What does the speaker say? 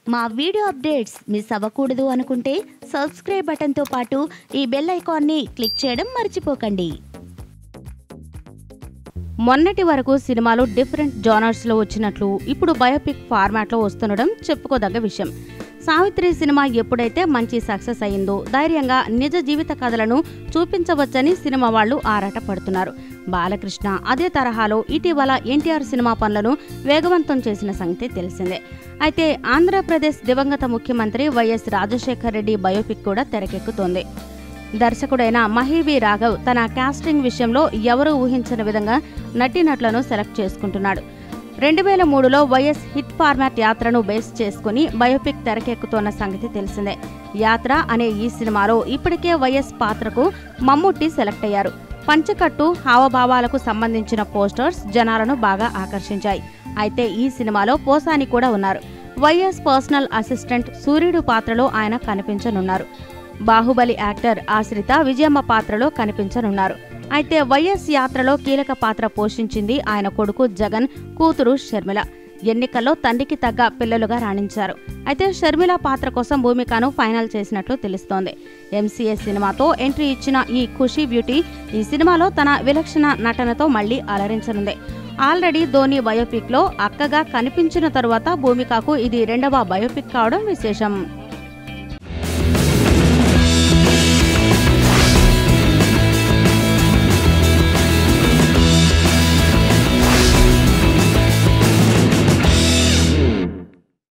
మా video updates miss అవ్వకూడదు అనుకుంటే సబ్స్క్రైబ్ బటన్తో పాటు ఈ బెల్ ఐకాన్ని క్లిక్ చేయడం మర్చిపోకండి మొన్నటి వరకు సినిమాలు డిఫరెంట్ జానర్స్లో వచ్చినట్లు ఇప్పుడు బయోపిక్ ఫార్మాట్లో వస్తుండడం చెప్పుకోదగ్గ విషయం సావిత్రి సినిమా ఎప్పుడైతే మంచి సక్సెస్ అయిందో ధైర్యంగా నిజ జీవిత కథలను చూపించవచ్చని సినిమా వాళ్ళు ఆరాట పడుతున్నారు బాలకృష్ణ అదే తరహాలో ఇటీవల ఎన్టీఆర్ సినిమా పనులను వేగవంతం చేసిన సంగతి తెలిసిందే అయితే ఆంధ్రప్రదేశ్ దివంగత ముఖ్యమంత్రి వైఎస్ రాజశేఖర్ రెడ్డి బయోపిక్ కూడా తెరకెక్కుతోంది దర్శకుడైన మహీవి రాఘవ్ తన కాస్టింగ్ విషయంలో ఎవరూ ఊహించని విధంగా నటీనటులను సెలెక్ట్ చేసుకుంటున్నాడు రెండు వేల మూడులో వైఎస్ హిట్ ఫార్మాట్ యాత్రను బేస్ చేసుకుని బయోపిక్ తెరకెక్కుతోన్న సంగతి తెలిసిందే యాత్ర అనే ఈ సినిమాలో ఇప్పటికే వైఎస్ పాత్రకు మమ్ముట్టి సెలెక్ట్ అయ్యారు పంచకట్టు హావభావాలకు సంబంధించిన పోస్టర్స్ జనాలను బాగా ఆకర్షించాయి అయితే ఈ సినిమాలో పోసాని కూడా ఉన్నారు వైఎస్ పర్సనల్ అసిస్టెంట్ సూర్యుడు పాత్రలో ఆయన కనిపించనున్నారు బాహుబలి యాక్టర్ ఆశ్రిత విజయమ్మ పాత్రలో కనిపించనున్నారు అయితే వైఎస్ యాత్రలో కీలక పాత్ర పోషించింది ఆయన కొడుకు జగన్ కూతురు షర్మిల ఎన్నికల్లో తండ్రికి తగ్గ పిల్లలుగా రాణించారు అయితే షర్మిల పాత్ర కోసం భూమికను ఫైనల్ చేసినట్లు తెలుస్తోంది ఎంసీఏ సినిమాతో ఎంట్రీ ఇచ్చిన ఈ ఖుషీ బ్యూటీ ఈ సినిమాలో తన విలక్షణ నటనతో మళ్లీ అలరించనుంది ఆల్రెడీ ధోని బయోపిక్లో అక్కగా కనిపించిన తరువాత భూమికకు ఇది రెండవ బయోపిక్ కావడం విశేషం